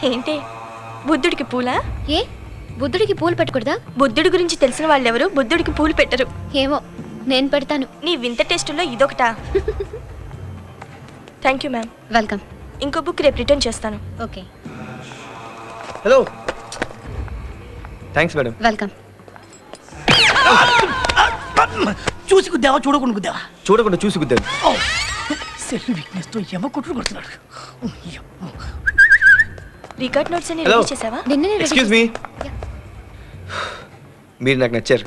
ఏంటి బుద్ధుడికి పూలా ఏ బుద్ధుడికి పూలు పెట్టకూడదా బుద్ధుడి గురించి తెలిసిన వాళ్ళెవరు బుద్ధుడికి పూలు పెట్టరు ఏమో నేను పెడతాను నీ వింత టెస్టులో ఇదొకటా థ్యాంక్ యూ మ్యామ్ వెల్కమ్ ఇంకో బుక్ రేపు రిటర్న్ చేస్తాను okay hello thanks madam welcome చూసి గుద్దావా చూడకుండా గుద్దావా చూడకుండా చూసి గుద్దాను ఓ సెల్ వీక్నెస్ తో ఎవ కొట్టుడు కొడుతున్నాడు రికార్డ్ నోట్స్ అన్ని Hello. రెడీ చేసావా నిన్ననే ready ఎక్స్క్యూజ్ మీ Yeah. మీరు నాకు నచ్చారు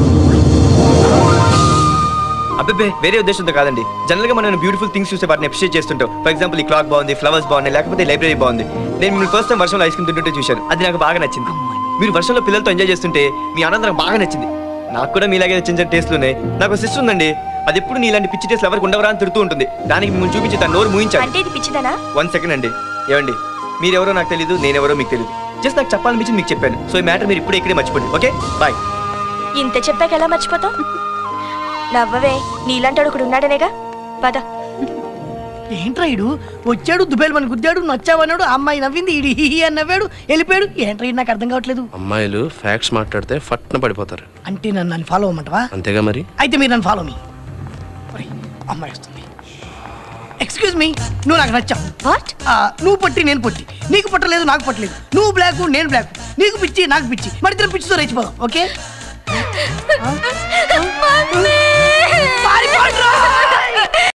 అబ్బే వేరే ఉద్దేశంతో కాదండి జనరల్ గా మనం బ్యూటిఫుల్ థింగ్స్ చూస్తే వాటిని అప్రిషియేట్ చేస్తుంటాం ఫర్ ఎగ్జాంపుల్ ఈ క్లాక్ బాగుంది ఫ్లవర్స్ బాగున్నాయి లేకపోతే లైబ్రరీ బాగుంది నేను మీరు ఫస్ట్ టైం వర్షంలో ఐస్ క్రీమ్ తింటుంటే చూశాను అది నాకు బాగా నచ్చింది మీరు వర్షంలో పిల్లలతో ఎంజాయ్ చేస్తుంటే మీ ఆనందం నాకు బాగా నచ్చింది నాకు కూడా మీలాగే నచ్చిన టేస్ట్లు ఉన్నాయి నాకు సిస్టర్ ఉందండి అది ఎప్పుడు నీలాంటి పిచ్చి టేస్ట్ ఎవరికి ఉండవరా అని తిడుతూ ఉంటుంది దానికి మిమ్మల్ని చూపించి తన నోరు ముయించాలి అంటే ఇది పిచ్చిదనా వన్ సెకండ్ అండి ఏమండి మీరెవరో నాకు తెలియదు నేనెవరో మీకు తెలియదు జస్ట్ నాకు చెప్పాలనిపించింది మీకు చెప్పాను సో ఈ మ్యాటర్ మీరు ఇప్పుడే ఇక్కడే మర్చిపోండి ఓకే బాయ్ ఇంత చెప్పాక ఎలా మర్చిపోతాం నవ్వవే నీలాంటాడు ఒకడు ఉన్నాడనేగా పద ఏంట్రా ఇడు వచ్చాడు దుబేలు మన గుద్దాడు నచ్చావన్నాడు ఆ అమ్మాయి నవ్వింది ఈడు హీ హీ అని నవ్వాడు వెళ్ళిపోయాడు ఏంట్రా ఈడు నాకు అర్థం కావట్లేదు అమ్మాయిలు ఫ్యాక్ట్స్ మాట్లాడితే ఫట్న పడిపోతారు అంటే నన్ను నన్ను ఫాలో అవ్వమంటావా అంతేగా మరి అయితే మీరు నన్ను ఫాలో మీ అమ్మాయి వస్తుంది ఎక్స్క్యూజ్ మీ నువ్వు నాకు నచ్చావు వాట్ నువ్వు పట్టి నేను పొట్టి నీకు పట్టలేదు నాకు పట్టలేదు నువ్వు బ్లాక్ నేను బ్లాక్ నీకు పిచ్చి నాకు పిచ్చి మరి ఇద్దరం పిచ్చితో రెచ్చిపోదాం ఓకే పారిపోండ్రా!